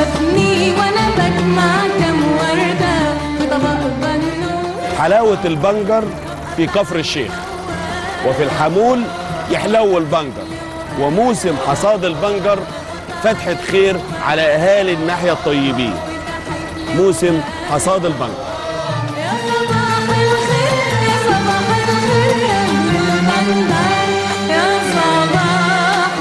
شافني وانا بجمع كام وردة في طبق بنوت حلاوة البنجر في كفر الشيخ وفي الحمول يحلو البنجر وموسم حصاد البنجر فتحة خير على أهالي الناحية الطيبين موسم حصاد البنجر يا صباح الخير يا صباح الخير يا أهل البندر يا صباح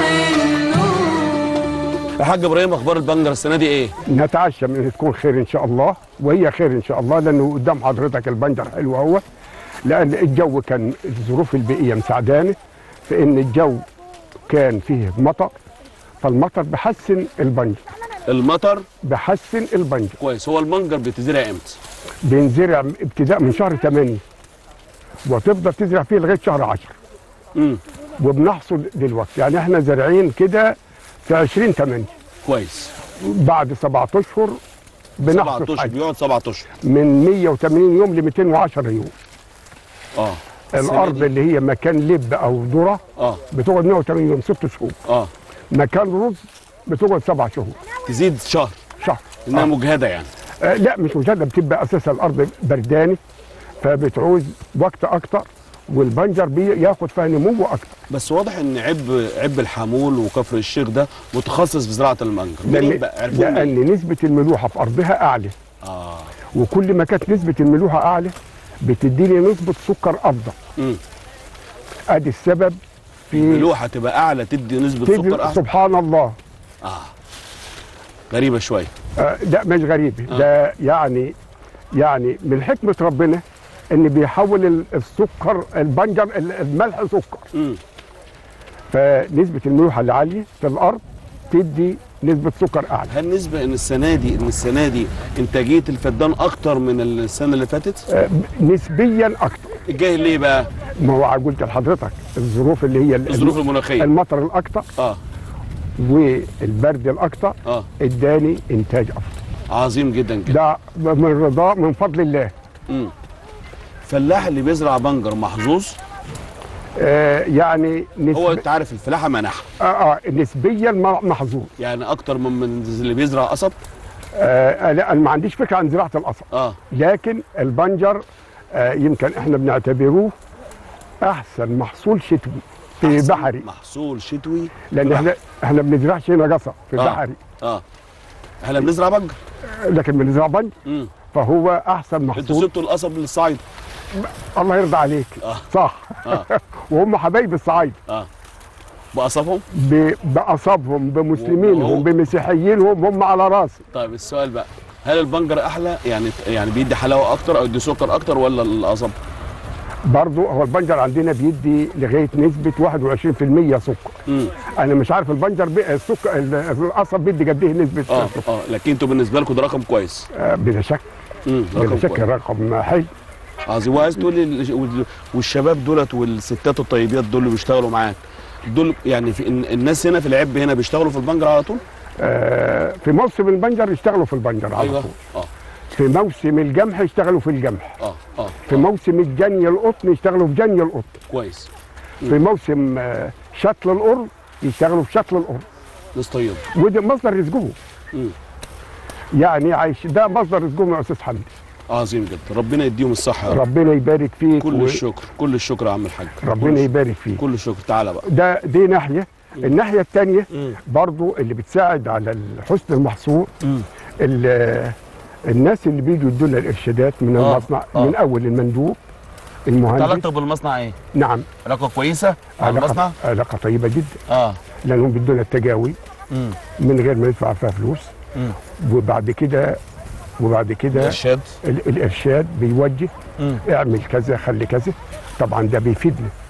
النور يا حاج إبراهيم أخبار البنجر السنة دي إيه؟ نتعشى من إن تكون خير ان شاء الله وهي خير ان شاء الله لانه قدام حضرتك البنجر حلو اهو لان الجو كان الظروف البيئيه مساعدانه في ان الجو كان فيه مطر فالمطر بحسن البنجر المطر بحسن البنجر كويس هو البنجر بتزرع إمتى؟ بينزرع ابتداء من شهر 8 وتفضل تزرع فيه لغايه شهر 10 امم وبنحصد دلوقتي يعني احنا زارعين كده في 20 8 كويس بعد سبعة اشهر سبعة بنحصد أشهر حاجة بيقعد سبعة أشهر من 180 يوم ل 210 يوم اه السنة الارض دي- اللي هي مكان لب او ذره اه بتقعد 180 يوم ست شهور اه مكان رز بتقعد سبع شهور تزيد شهر شهر إنها آه. مجهدة يعني آه لا مش مجرد بتبقى اساسا الارض برداني فبتعوز وقت اكتر والبنجر بياخد فيها نمو اكتر بس واضح ان عب عب الحمول وكفر الشيخ ده متخصص في زراعه المانجا منين لان بقى عرفوه منين؟ لأن نسبه الملوحه في ارضها اعلى اه وكل ما كانت نسبه الملوحه اعلى بتديني نسبه سكر افضل امم ادي السبب في الملوحه تبقى اعلى تدي نسبه تدي سكر اعلى سبحان الله اه غريبه شويه آه لا مش غريب آه. ده يعني يعني من حكمه ربنا ان بيحول ال- السكر البنجر ال- الملح سكر امم فنسبه الملوحه اللي عاليه في الارض تدي نسبه سكر اعلى هل نسبه ان السنه دي ان السنه دي انتاجيه الفدان اكتر من السنه اللي فاتت؟ آه نسبيا اكتر الجاي ليه بقى؟ ما هو قلت لحضرتك الظروف اللي هي ال- الظروف المناخيه المطر الاكتر اه والبرد الاكتر اه اداني انتاج افضل عظيم جدا جدا ده من رضا من فضل الله امم الفلاح اللي بيزرع بنجر محظوظ آه يعني نسب... هو انت عارف الفلاحه منح آه آه نسبيا م- محظوظ يعني اكتر من من اللي بيزرع قصب آه لا انا ما عنديش فكره عن زراعه القصب اه لكن البنجر آه يمكن احنا بنعتبروه احسن محصول شتوي في أحسن بحري محصول شتوي لان في احنا احنا ما بنزرعش هنا قصب في آه. بحري اه احنا بنزرع بنجر لكن بنزرع بنجر امم فهو احسن انتوا محصول سبتوا القصب للصعيد الله يرضى عليك آه. صح آه. وهم حبايب الصعايد اه بقصبهم ب- بقصبهم بمسلمينهم وهو- بمسيحيينهم هم على راسي طيب السؤال بقى هل البنجر احلى يعني يعني بيدي حلاوه اكتر او يدي سكر اكتر ولا القصب برضو هو البنجر عندنا بيدي لغايه نسبه 21% سكر امم انا مش عارف البنجر بي... السكر ال- القصب بيدي قد ايه نسبه اه سكر اه لكن انتوا بالنسبه لكم ده رقم كويس آه بلا شك امم بلا رقم شك كويس رقم حلو عظيم وعايز تقول لي ال- وال- والشباب دولت والستات الطيبات دول اللي بيشتغلوا معاك دول يعني في الن- الناس هنا في العب هنا بيشتغلوا في البنجر على طول آه في موسم البنجر يشتغلوا في البنجر على ايوه طول اه في موسم الجمح يشتغلوا في الجمح اه اه في آه. موسم الجني القطن يشتغلوا في جني القطن كويس في موسم آه، شتل القرن يشتغلوا في شتل القرن ناس طيبه وده مصدر رزقهم مم. يعني عايش ده مصدر رزقهم يا استاذ حمدي عظيم جدا ربنا يديهم الصحه يا رب ربنا يبارك فيك كل و- الشكر كل الشكر يا عم الحاج ربنا كل, يبارك فيك كل الشكر تعالى بقى ده دي ناحيه الناحيه الثانيه مم. برضو اللي بتساعد على حسن المحصول مم. ال- الناس اللي بيجوا يدوا لنا الارشادات من آه، المصنع آه. من اول المندوب المهندس علاقتك بالمصنع ايه؟ نعم علاقه كويسه مع المصنع؟ علاقه علاقه طيبه جدا اه لانهم بيدونا التجاوي امم من غير ما ندفع فيها فلوس مم. وبعد كده وبعد كده ارشاد ال- الارشاد بيوجه مم. اعمل كذا خلي كذا طبعا ده بيفيدنا